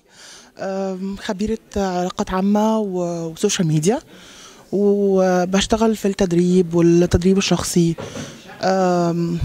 أم، خبيرة علاقات عامة و- وسوشيال ميديا وبشتغل في التدريب والتدريب الشخصي أم،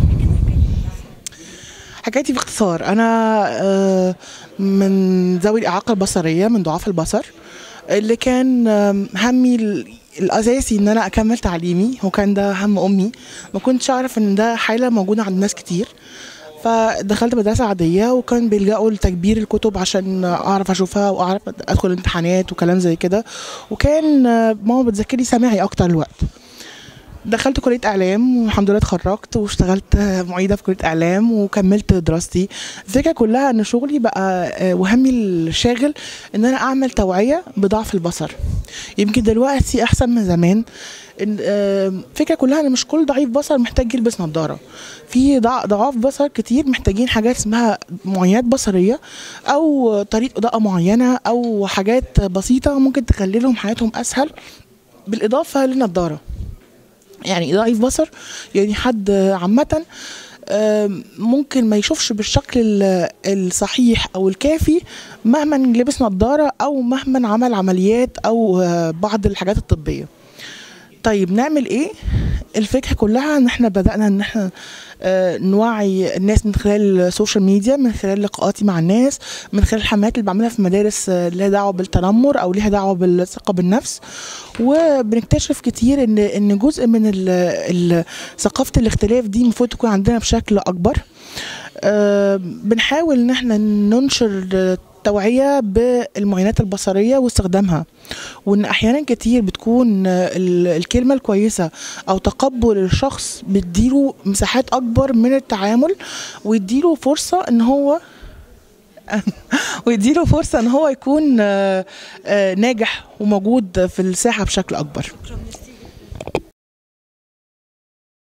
حكايتي باختصار أنا أه، من ذوي الإعاقة البصرية من ضعاف البصر اللي كان أم، همي ال- الأساسي إن أنا أكمل تعليمي وكان ده هم أمي ما كنتش أعرف إن ده حالة موجودة عند ناس كتير فدخلت مدرسة عادية وكان بيلجأوا لتكبير الكتب عشان أعرف أشوفها وأعرف أدخل امتحانات وكلام زي كده وكان آه، ماما بتذاكري سماعي أكتر الوقت دخلت كلية إعلام والحمد لله اتخرجت واشتغلت آه، معيدة في كلية إعلام وكملت دراستي الفكرة كلها إن شغلي بقى آه، وهمي الشاغل إن أنا أعمل توعية بضعف البصر يمكن دلوقتي أحسن من زمان إن آه، الفكرة كلها إن مش كل ضعيف بصر محتاج يلبس نظارة في ضع- ضعاف بصر كتير محتاجين حاجات اسمها معاينات بصرية أو طريقة إضاءة معينة أو حاجات بسيطة ممكن تخلي لهم حياتهم أسهل بالإضافة للنظارة يعني ضعيف بصر يعني حد عامة آم، ممكن ما يشوفش بالشكل ال- الصحيح او الكافي مهما لبس نظارة او مهما عمل عمليات او آه، بعض الحاجات الطبية طيب نعمل ايه الفكرة كلها ان احنا بدأنا ان احنا آه، نوعي الناس من خلال السوشيال ميديا من خلال لقاءاتي مع الناس من خلال الحملات اللي بعملها في مدارس آه، ليها دعوة بالتنمر او ليها دعوة بالثقة بالنفس وبنكتشف كتير ان ان جزء من ال- ال- ثقافة الاختلاف دي المفروض تكون عندنا بشكل اكبر آه، بنحاول ان احنا ننشر توعية بالمعاينات البصرية واستخدامها وان احيانا كتير بتكون ال- الكلمة الكويسة او تقبل الشخص بتديله مساحات اكبر من التعامل ويديله فرصة ان هو ويديله فرصة ان هو يكون آه، آه، ناجح وموجود في الساحة بشكل اكبر